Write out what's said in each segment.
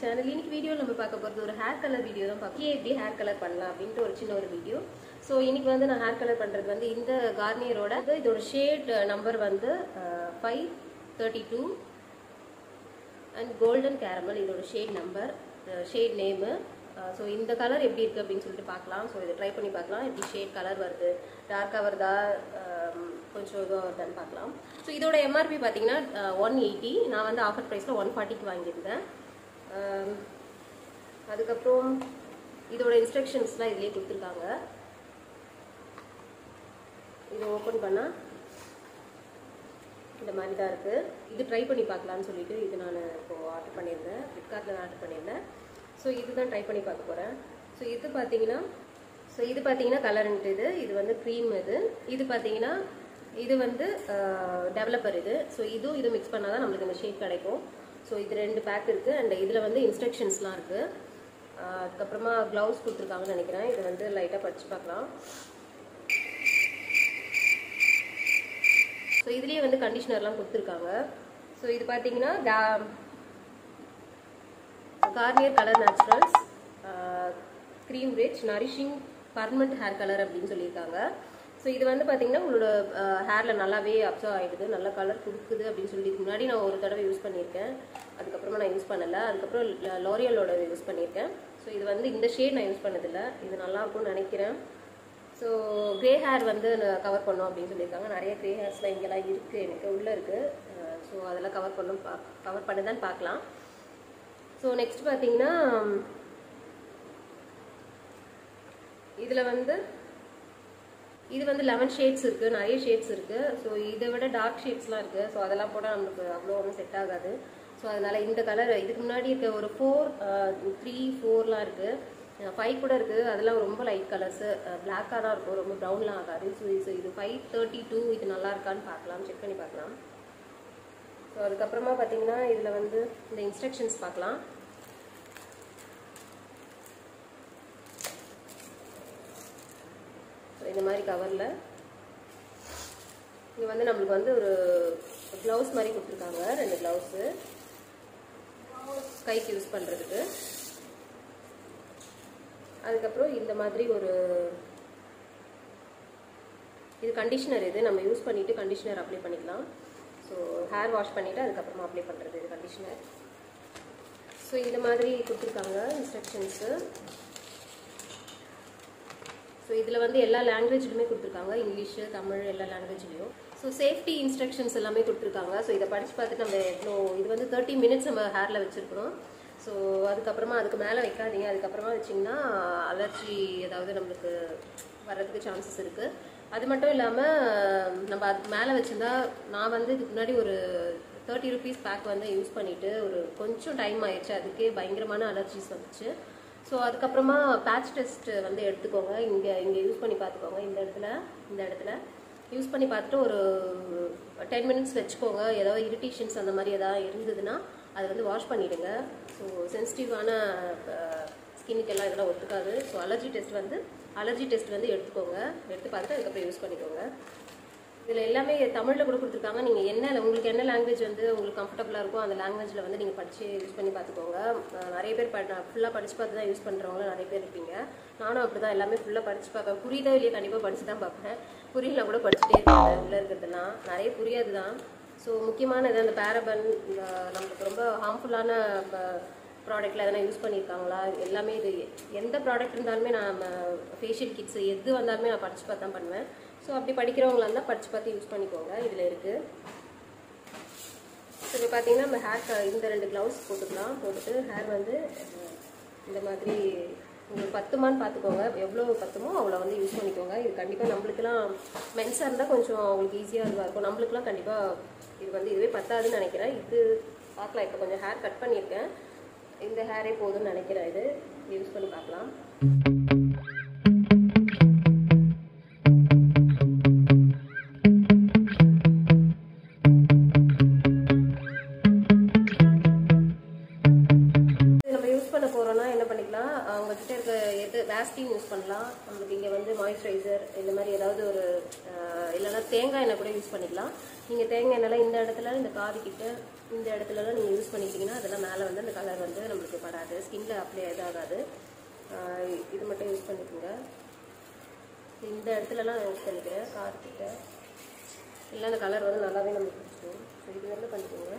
channel இன்னைக்கு video நம்ம பார்க்க போகிறது ஒரு ஹேர் கலர் வீடியோ தான் பார்க்க எப்படி ஹேர் கலர் பண்ணலாம் அப்படின்ட்டு ஒரு சின்ன ஒரு வீடியோ ஸோ இன்னைக்கு வந்து நான் ஹேர் கலர் பண்ணுறது வந்து இந்த கார்னியரோட இதோட ஷேட் நம்பர் வந்து five thirty two and golden caramel இதோட shade number shade name so இந்த கலர் எப்படி இருக்குது அப்படின்னு சொல்லிட்டு பார்க்கலாம் ஸோ இதை ட்ரை பண்ணி பார்க்கலாம் எப்படி ஷேட் கலர் வருது டார்க்காக வருதா ஆம், கொஞ்சம் இதுவாக வருதான்னு பார்க்கலாம் ஸோ இதோட எம்ஆர்பி பார்த்தீங்கன்னா ஒன் எயிட்டி நான் வந்து ஆஃபர் ப்ரைஸில் ஒன் ஃபார்ட்டிக்கு வாங்கியிருந்தேன் ஆம், அதுக்கப்புறம் இதோட இன்ஸ்ட்ரக்ஷன்ஸ்லாம் இதுலேயே கொடுத்துருக்காங்க இதை ஓப்பன் பண்ணால் இந்த மாதிரி தான் இருக்குது இது ட்ரை பண்ணி பார்க்கலான்னு சொல்லிட்டு இது நான் இப்போது ஆர்டர் பண்ணியிருந்தேன் ஃப்ளிப்கார்ட்டில் ஆர்டர் பண்ணியிருந்தேன் ஸோ இதுதான் ட்ரை பண்ணி பார்க்க போகிறேன் ஸோ இது பார்த்தீங்கன்னா ஸோ இது பார்த்தீங்கன்னா கலர்ன்ட்டு இது இது வந்து க்ரீம் இது இது பார்த்தீங்கன்னா இது வந்து டெவலப்பர் இது ஸோ இதுவும் இது மிக்ஸ் பண்ணால் தான் நம்மளுக்கு இந்த ஷேட் கிடைக்கும் ஸோ இது ரெண்டு பேக் இருக்குது அண்ட் இதில் வந்து இன்ஸ்ட்ரக்ஷன்ஸ்லாம் இருக்குது அதுக்கப்புறமா க்ளவுஸ் கொடுத்துருக்காங்கன்னு நினைக்கிறேன் இது வந்து லைட்டாக படித்து பார்க்கலாம் ஸோ இதுலேயே வந்து கண்டிஷனர்லாம் கொடுத்துருக்காங்க ஸோ இது பார்த்தீங்கன்னா Garnier colour naturals cream rich nourishing permanent hair colour அப்படின்னு சொல்லியிருக்காங்க ஸோ இது வந்து பார்த்தீங்கன்னா உங்களோட ஹேரில் நல்லாவே அப்சர்வ் ஆகிடுது நல்ல கலர் கொடுக்குது அப்படின்னு சொல்லி இதுக்கு முன்னாடி நான் ஒரு தடவை யூஸ் பண்ணியிருக்கேன் அதுக்கப்புறமா நான் யூஸ் பண்ணலை அதுக்கப்புறம் லோரியலோட யூஸ் பண்ணியிருக்கேன் ஸோ இது வந்து இந்த ஷேட் நான் யூஸ் பண்ணதில்லை இது நல்லா இருக்கும்னு நினைக்கிறேன் ஸோ க்ரே ஹேர் வந்து கவர் பண்ணோம் அப்படின்னு சொல்லியிருக்காங்க நிறைய க்ரே ஹேர்ஸ்லாம் இங்கெல்லாம் இருக்குது எனக்கு உள்ளே இருக்குது ஸோ அதெல்லாம் கவர் பண்ணும் பா கவர் பண்ணுதான்னு பார்க்கலாம் ஸோ நெக்ஸ்ட் பார்த்தீங்கன்னா இதில் வந்து இது வந்து லெவன் ஷேட்ஸ் இருக்குது நிறைய ஷேட்ஸ் இருக்குது ஸோ இதை விட டார்க் ஷேட்ஸ்லாம் இருக்குது ஸோ அதெல்லாம் போட்டால் நமக்கு அவ்வளோ ஒன்றும் செட் ஆகாது ஸோ அதனால் இந்த கலர் இதுக்கு முன்னாடி இருக்க ஒரு ஃபோர் த்ரீ ஃபோர்லாம் இருக்குது ஃபைவ் கூட இருக்குது அதெல்லாம் ரொம்ப லைட் கலர்ஸு பிளாக்காக தான் இருக்கும் ரொம்ப ப்ரௌன்லாம் ஆகாது ஸோ இது இது ஃபைவ் தேர்ட்டி டூ இது நல்லா இருக்கான்னு பார்க்கலாம் செக் பண்ணி பார்க்கலாம் ஸோ அதுக்கப்புறமா பார்த்தீங்கன்னா இதில் வந்து இந்த இன்ஸ்ட்ரக்ஷன்ஸ் பார்க்கலாம் ஸோ இந்த மாதிரி கவரில் இங்கே வந்து நம்மளுக்கு வந்து ஒரு க்ளவுஸ் மாதிரி கொடுத்துருக்காங்க ரெண்டு க்ளவுஸு கைக்கு யூஸ் பண்ணுறதுக்கு அதுக்கப்புறம் இந்த மாதிரி ஒரு இது கண்டிஷனர் இது நம்ம யூஸ் பண்ணிவிட்டு கண்டிஷனர் அப்ளை பண்ணிக்கலாம் ஸோ ஹேர் வாஷ் பண்ணிவிட்டு அதுக்கப்புறமா அப்ளை பண்ணுறது இது கண்டிஷனர் ஸோ இந்த மாதிரி கொடுத்துருக்காங்க இன்ஸ்ட்ரக்ஷன்ஸு ஸோ இதில் வந்து எல்லா லாங்குவேஜ்லையுமே கொடுத்துருக்காங்க இங்கிலீஷு தமிழ் எல்லா லாங்குவேஜ்லேயும் ஸோ சேஃப்டி இன்ஸ்ட்ரக்ஷன்ஸ் எல்லாமே கொடுத்துருக்காங்க ஸோ இதை படித்து பார்த்துட்டு நம்ம எவ்வளோ இது வந்து தேர்ட்டி மினிட்ஸ் நம்ம ஹேரில் வச்சுருக்கணும் ஸோ அதுக்கப்புறமா அதுக்கு மேலே வைக்காதீங்க அதுக்கப்புறமா வச்சிங்கன்னா அலர்ஜி ஏதாவது நம்மளுக்கு வர்றதுக்கு சான்சஸ் இருக்குது அது மட்டும் இல்லாமல் நம்ம அதுக்கு மேலே வச்சுருந்தா நான் வந்து இதுக்கு முன்னாடி ஒரு தேர்ட்டி ருபீஸ் பேக் வந்து யூஸ் பண்ணிவிட்டு ஒரு கொஞ்சம் டைம் ஆயிடுச்சு அதுக்கே பயங்கரமான அலர்ஜிஸ் வந்துச்சு ஸோ அதுக்கப்புறமா பேட்ச் டெஸ்ட் வந்து எடுத்துக்கோங்க இங்கே இங்கே யூஸ் பண்ணி பார்த்துக்கோங்க இந்த இடத்துல இந்த இடத்துல யூஸ் பண்ணி பார்த்துட்டு ஒரு டென் மினிட்ஸ் வச்சுக்கோங்க ஏதாவது இரிட்டேஷன்ஸ் அந்த மாதிரி ஏதாவது இருந்ததுன்னா அதை வந்து வாஷ் பண்ணிவிடுங்க ஸோ சென்சிட்டிவான ஸ்கின்னுக்கெல்லாம் இதெல்லாம் ஒத்துக்காது ஸோ அலர்ஜி டெஸ்ட் வந்து அலர்ஜி டெஸ்ட் வந்து எடுத்துக்கோங்க எடுத்து பார்த்துட்டு அதுக்கப்புறம் யூஸ் பண்ணிக்கோங்க இதில் எல்லாமே தமிழில் கூட கொடுத்துருக்காங்க நீங்கள் என்ன உங்களுக்கு என்ன லாங்குவேஜ் வந்து உங்களுக்கு கம்ஃபர்டபுளாக இருக்கோ அந்த லாங்குவேஜில் வந்து நீங்கள் படித்து யூஸ் பண்ணி பார்த்துக்கோங்க அஹ் நிறைய பேர் ப ஃபுல்லாக படித்து பார்த்து தான் யூஸ் பண்ணுறவங்களும் நிறைய பேர் இருப்பீங்க நானும் அப்படி தான் எல்லாமே ஃபுல்லாக படித்து பார்ப்பேன் புரியுதோ இல்லையா கண்டிப்பாக படித்து தான் பார்ப்பேன் புரியல கூட படிச்சுட்டே இருப்பேன் உள்ளே இருக்கிறதெல்லாம் நிறைய புரியாது தான் ஸோ முக்கியமான இது அந்த பேரபன் நம்மளுக்கு ரொம்ப ஹார்ம்ஃபுல்லான ப்ராடக்ட்டில் எதனா யூஸ் பண்ணியிருக்காங்களா எல்லாமே இது எந்த ப்ராடக்ட் இருந்தாலுமே நான் ஃபேஷியல் கிட்ஸ் எது வந்தாலுமே நான் படித்து பார்த்து தான் பண்ணுவேன் ஸோ அப்படி படிக்கிறவங்களா இருந்தால் படித்து பார்த்து யூஸ் பண்ணிக்கோங்க இதில் இருக்குது ஸோ இப்போ பார்த்தீங்கன்னா நம்ம ஹேர் இந்த ரெண்டு க்ளவுஸ் போட்டுக்கலாம் போட்டுட்டு ஹேர் வந்து அஹ், இந்த மாதிரி உங்களுக்கு பத்துமான்னு பார்த்துக்கோங்க எவ்வளோ பத்துமோ அவ்வளோ வந்து யூஸ் பண்ணிக்கோங்க இது கண்டிப்பாக நம்மளுக்குலாம் மென்ஸாக இருந்தால் கொஞ்சம் உங்களுக்கு ஈஸியாக இதுவாக இருக்கும் நம்மளுக்குலாம் கண்டிப்பாக இது வந்து இதுவே பத்தாதுன்னு நினைக்கிறேன் இது பார்க்கலாம் இப்போ கொஞ்சம் ஹேர் கட் பண்ணியிருக்கேன் இந்த ஹேரே போதும்னு நினைக்கிறேன் இது யூஸ் பண்ணி பார்க்கலாம் இது நம்ம யூஸ் பண்ண போறோம்னா என்ன பண்ணிக்கலாம் அவங்க கிட்ட இருக்க எது வேஸ்டின் யூஸ் பண்ணலாம் நம்மளுக்கு இங்க வந்து மாய்ஸ்சரைசர் இந்த மாதிரி ஏதாவது ஒரு அஹ், இல்லைன்னா தேங்காய் எண்ணெய் கூட யூஸ் பண்ணிக்கலாம் நீங்கள் தேங்காய் எண்ணெய்லாம் இந்த இடத்துல இந்த காது கிட்ட இந்த இடத்துலலாம் நீங்கள் யூஸ் பண்ணிக்கிட்டீங்கன்னா அதெல்லாம் மேலே வந்து அந்த கலர் வந்து நம்மளுக்கு படாது ஸ்கின்ல அப்ளை இதாகாது ஆஹ் இது மட்டும் யூஸ் பண்ணிக்கோங்க இந்த இடத்துலலாம் யூஸ் பண்ணிக்கிறேன் காது கிட்ட இல்லை அந்த கலர் வந்து நல்லாவே நம்மளுக்கு பிடிச்சிடும் ஸோ இது வந்து பண்ணிக்கோங்க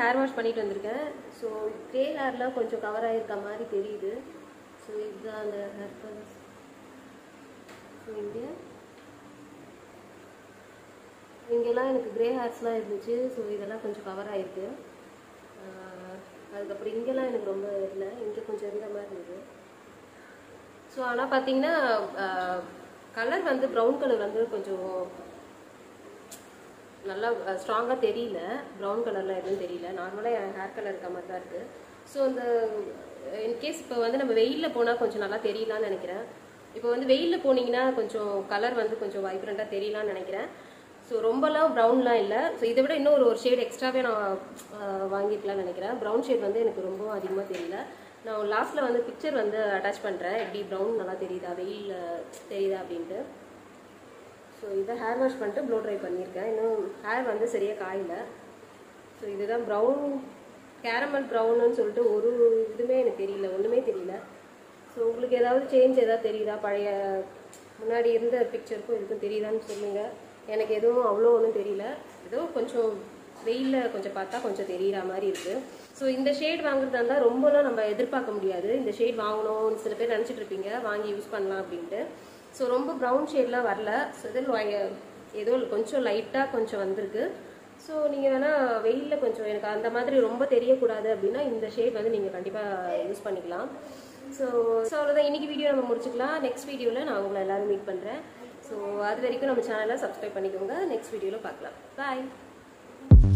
ஹேர் வாஷ் பண்ணிட்டு வந்திருக்கேன் ஸோ க்ரே ஹேர்லாம் கொஞ்சம் கவர் ஆகிருக்க மாதிரி தெரியுது ஸோ இதுதான் அந்த ஹேர் கலர்ஸ் ஸோ இங்கே இங்கெல்லாம் எனக்கு க்ரே ஹேர்ஸ்லாம் இருந்துச்சு ஸோ இதெல்லாம் கொஞ்சம் கவர் ஆகிருக்கு அதுக்கப்புறம் இங்கெல்லாம் எனக்கு ரொம்ப இல்லை இங்கே கொஞ்சம் இருந்த மாதிரி இருந்தது ஸோ ஆனால் பார்த்தீங்கன்னா கலர் வந்து ப்ரௌன் கலர் வந்து கொஞ்சம் நல்லா ஸ்ட்ராங்காக தெரியல ப்ரௌன் கலரில் எதுவும் தெரியல நார்மலாக என் ஹேர் கலர் இருக்க மாதிரி தான் இருக்குது ஸோ இந்த இன்கேஸ் இப்போ வந்து நம்ம வெயிலில் போனால் கொஞ்சம் நல்லா தெரியலான்னு நினைக்கிறேன் இப்போ வந்து வெயிலில் போனீங்கன்னா கொஞ்சம் கலர் வந்து கொஞ்சம் வைப்ரண்ட்டாக தெரியலான்னு நினைக்கிறேன் ஸோ ரொம்பலாம் ப்ரௌன்லாம் இல்லை ஸோ இதை விட இன்னும் ஒரு ஒரு ஷேட் எக்ஸ்ட்ராவே நான் ஆஹ், வாங்கிக்கலாம்னு நினைக்கிறேன் ப்ரௌன் ஷேட் வந்து எனக்கு ரொம்ப அதிகமாக தெரியல நான் லாஸ்ட்டில் வந்து பிக்சர் வந்து அட்டாச் பண்ணுறேன் எப்படி ப்ரௌன் நல்லா தெரியுதா வெயிலில் தெரியுதா அப்படின்ட்டு ஸோ இதை ஹேர் வாஷ் பண்ணிட்டு ப்ளோ ட்ரை பண்ணியிருக்கேன் இன்னும் ஹேர் வந்து சரியாக காயல ஸோ இதுதான் ப்ரௌன் கேரமல் ப்ரௌனுன்னு சொல்லிட்டு ஒரு இதுவுமே எனக்கு தெரியல ஒன்றுமே தெரியல ஸோ உங்களுக்கு ஏதாவது சேஞ்ச் ஏதாவது தெரியுதா பழைய முன்னாடி இருந்த பிக்சருக்கும் இதுக்கும் தெரியுதான்னு சொல்லுங்கள் எனக்கு எதுவும் அவ்வளோ ஒன்றும் தெரியல ஏதோ கொஞ்சம் வெயிலில் கொஞ்சம் பார்த்தா கொஞ்சம் தெரியுற மாதிரி இருக்குது ஸோ இந்த ஷேட் வாங்குறதா இருந்தால் ரொம்பலாம் நம்ம எதிர்பார்க்க முடியாது இந்த ஷேட் வாங்கணும் சில பேர் நினச்சிட்டு இருப்பீங்க வாங்கி யூஸ் பண்ணலாம் அப்படின்ட்டு ஸோ ரொம்ப ப்ரௌன் ஷேட்லாம் வரல ஸோ இதில் ஏதோ கொஞ்சம் லைட்டாக கொஞ்சம் வந்திருக்கு ஸோ நீங்கள் வேணால் வெயிலில் கொஞ்சம் எனக்கு அந்த மாதிரி ரொம்ப தெரியக்கூடாது அப்படின்னா இந்த ஷேட் வந்து நீங்கள் கண்டிப்பாக யூஸ் பண்ணிக்கலாம் ஸோ ஸோ அவ்வளோதான் இன்னைக்கு வீடியோ நம்ம முடிச்சுக்கலாம் நெக்ஸ்ட் வீடியோவில் நான் உங்களை எல்லாரும் மீட் பண்ணுறேன் ஸோ அது வரைக்கும் நம்ம சேனலை சப்ஸ்கிரைப் பண்ணிக்கோங்க நெக்ஸ்ட் வீடியோவில் பார்க்கலாம் பாய்